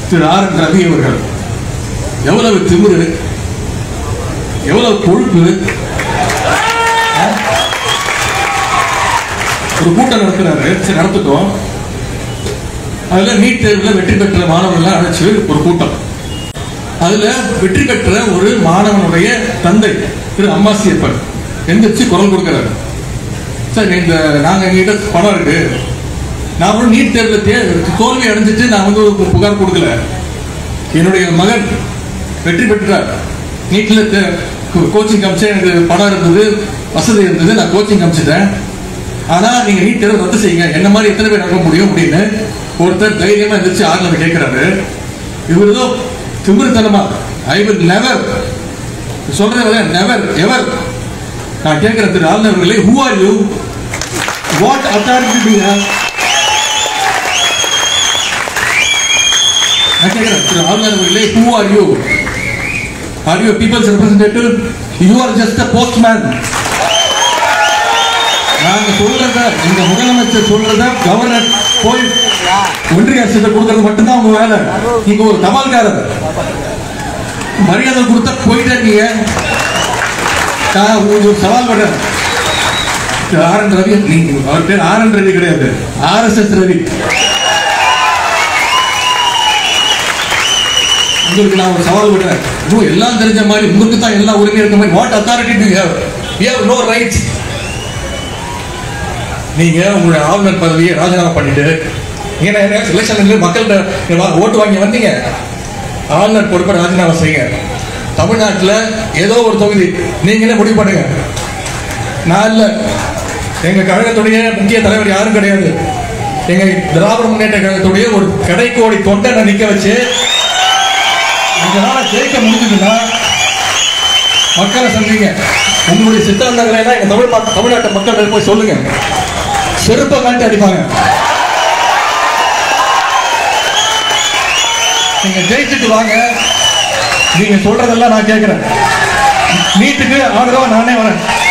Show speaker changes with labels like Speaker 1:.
Speaker 1: திரு R N Ravi அவர்கள் எவ்வளவு திமிரு எவ்வளவு கொழுப்பு ஆ? ஒரு கூட்டம் நடத்துறாரு சரி நடத்துட்டோம் அதுல நீட் தேர்வுல வெற்றி பெற்ற மாணவர்கள் அழைச்சு ஒரு கூட்டம் அதுல வெற்றி பெற்ற ஒரு மாணவனுடைய தந்தை திரு அம்மாசியப்பன் எந்திரிச்சு குரல் கொடுக்கிறாரு சார் இந்த நாங்க எங்ககிட்ட பணம் இருக்கு நான் வந்து நீட் தேர்வுல தே தோல்வி அடைஞ்சிட்டு நான் வந்து ஒரு புகார் கொடுக்கல என்னுடைய மகன் வெற்றி பெற்றார் நீட்ல கோச்சிங் காமிச்சு எனக்கு பணம் இருந்தது வசதி இருந்தது நான் கோச்சிங் காமிச்சிட்டேன் ஆனா நீங்க நீட் தேர்வு ரத்து செய்யுங்க என்ன மாதிரி எத்தனை பேர் நடக்க முடியும் அப்படின்னு ஒருத்தர் தைரியமா எந்திரிச்சு ஆறுல கேட்கிறாரு இவர் ஏதோ திமிருத்தனமா ஐ வில் நெவர் சொல்றது நெவர் எவர் நான் கேட்கிறேன் திரு ஆளுநர் அவர்களே who are you what authority to have நான் கேட்கிறேன் திரு ஆளுநர் அவர்களே who are you are you people's representative you are just a postman நாங்க சொல்றத இந்த முதலமைச்சர் சொல்றத கவர்னர் போய் ஒன்றிய அரசு கொடுக்கறது மட்டும்தான் உங்க வேலை நீங்க ஒரு தபால்காரர் மரியாதை கொடுத்தா போயிட்டே இருக்கீங்க நான் உங்களுக்கு ஒரு சவால் பண்றேன் திரு ஆர் என் ரவி நீங்க அவர் பேர் ஆர் என் ரவி கிடையாது ஆர் எஸ் எஸ் ரவி உங்களுக்கு நான் ஒரு சவால் விடுறேன் இன்னும் எல்லாம் தெரிஞ்ச மாதிரி உங்களுக்கு தான் எல்லா உரிமையும் இருக்க மாதிரி what authority to have you have no rights நீங்க உங்களுடைய ஆளுநர் பதவியை ராஜினாமா பண்ணிட்டு நீங்க எலெக்ஷன்ல மக்கள்கிட்ட ஓட்டு வாங்கி வந்தீங்க ஆளுநர் பொறுப்பை ராஜினாமா செய்யுங்க தமிழ்நாட்டுல ஏதோ ஒரு தொகுதி நீங்களே முடிவு பண்ணுங்க நான் இல்ல எங்க கழகத்துடைய முக்கிய தலைவர் யாரும் கிடையாது எங்க திராவிட முன்னேற்ற கழகத்துடைய ஒரு கடைக்கோடி தொண்டனை நிக்க வச்சு இதனால ஜெயிக்க முடிஞ்சதுன்னா மக்களை சந்திங்க உங்களுடைய சித்தாந்தங்களை எல்லாம் எங்க தமிழ் மக்க- தமிழ்நாட்டு மக்கள் போய் சொல்லுங்க செருப்பை காட்டி அடிப்பாங்க நீங்க ஜெயிச்சுட்டு வாங்க நீங்க சொல்றதெல்லாம் நான் கேட்கிறேன் நீட்டுக்கு ஆதரவா நானே வரேன்